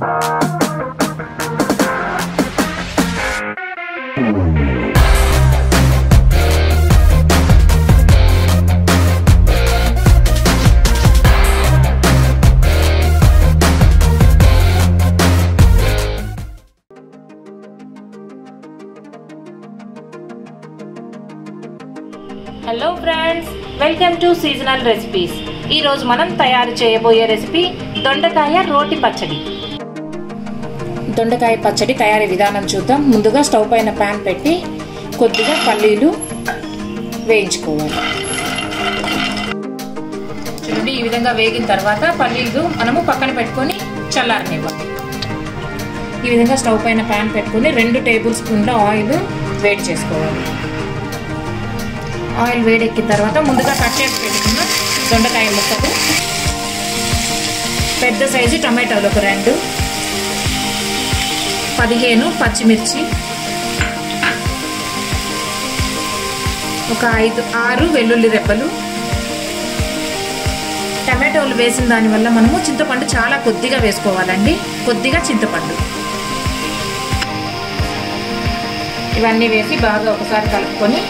hello friends welcome to seasonal recipes ఈరోజు మనం తయారు చేయబోయే రెసిపీ దొండకాయ రోటి పచ్చడి దొండకాయ పచ్చడి తయారీ విధానం చూద్దాం ముందుగా స్టవ్ పైన ప్యాన్ పెట్టి కొద్దిగా పల్లీలు వేయించుకోవాలి చూడండి ఈ విధంగా వేగిన తర్వాత పల్లీలు మనము పక్కన పెట్టుకొని చల్లారనివ్వాలి ఈ విధంగా స్టవ్ పైన ప్యాన్ పెట్టుకొని రెండు టేబుల్ స్పూన్ల ఆయిల్ వేడి చేసుకోవాలి ఆయిల్ వేడెక్కిన తర్వాత ముందుగా కట్ చేసి పెట్టుకున్న దొండకాయ ముక్కలు పెద్ద సైజు టమాటోలు ఒక రెండు పదిహేను పచ్చిమిర్చి ఒక ఐదు ఆరు వెల్లుల్లి రెబ్బలు టమాటోలు వేసిన దానివల్ల మనము చింతపండు చాలా కొద్దిగా వేసుకోవాలండి కొద్దిగా చింతపండు ఇవన్నీ వేసి బాగా ఒకసారి కలుపుకొని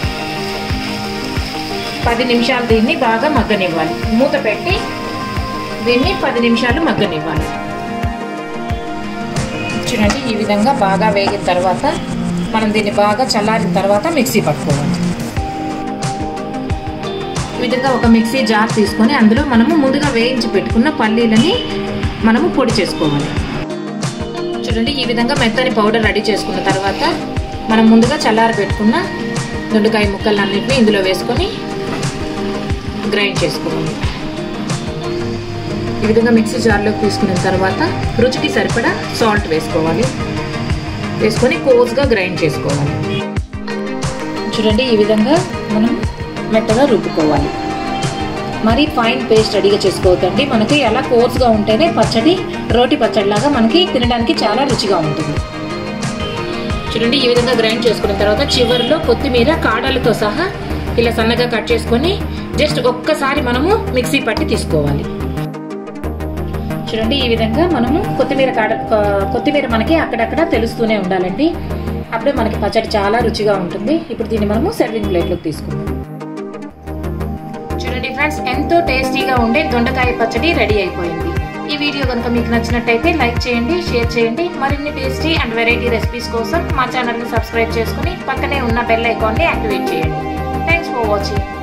పది నిమిషాలు దీన్ని బాగా మగ్గనివ్వాలి మూత పెట్టి దీన్ని పది నిమిషాలు మగ్గనివ్వాలి చూడండి ఈ విధంగా బాగా వేగిన తర్వాత మనం దీన్ని బాగా చల్లారిన తర్వాత మిక్సీ పట్టుకోవాలి ఈ విధంగా ఒక మిక్సీ జార్ తీసుకొని అందులో మనము ముందుగా వేయించి పెట్టుకున్న పల్లీలని మనము పొడి చేసుకోవాలి చూడండి ఈ విధంగా మెత్తని పౌడర్ రెడీ చేసుకున్న తర్వాత మనం ముందుగా చల్లారి పెట్టుకున్న దొండకాయ ముక్కలన్నింటినీ ఇందులో వేసుకొని గ్రైండ్ చేసుకోవాలి ఈ విధంగా మిక్సీ జార్లోకి తీసుకున్న తర్వాత రుచికి సరిపడా సాల్ట్ వేసుకోవాలి వేసుకొని కోర్స్గా గ్రైండ్ చేసుకోవాలి చూడండి ఈ విధంగా మనం మెత్తగా రుబ్బుకోవాలి మరీ ఫైన్ పేస్ట్ రెడీగా చేసుకోవద్దండి మనకి అలా కోర్స్గా ఉంటేనే పచ్చడి రోటి పచ్చడిలాగా మనకి తినడానికి చాలా రుచిగా ఉంటుంది చూడండి ఈ విధంగా గ్రైండ్ చేసుకున్న తర్వాత చివరిలో కొత్తిమీర కాడలతో సహా ఇలా సన్నగా కట్ చేసుకొని జస్ట్ ఒక్కసారి మనము మిక్సీ పట్టి తీసుకోవాలి చూడండి ఈ విధంగా మనము కొత్తిమీర కాడ కొత్తిమీర మనకి అక్కడక్కడ తెలుస్తూనే ఉండాలండి అప్పుడే మనకి పచ్చడి చాలా రుచిగా ఉంటుంది ఇప్పుడు దీన్ని మనము సర్వింగ్ ప్లేట్లోకి తీసుకుందాం చూడండి ఫ్రెండ్స్ ఎంతో టేస్టీగా ఉండే దొండకాయ పచ్చడి రెడీ అయిపోయింది ఈ వీడియో కనుక మీకు నచ్చినట్టయితే లైక్ చేయండి షేర్ చేయండి మరిన్ని టేస్టీ అండ్ వెరైటీ రెసిపీస్ కోసం మా ఛానల్ని సబ్స్క్రైబ్ చేసుకుని పక్కనే ఉన్న బెల్ ఐకాన్ని యాక్టివేట్ చేయండి థ్యాంక్స్ ఫర్ వాచింగ్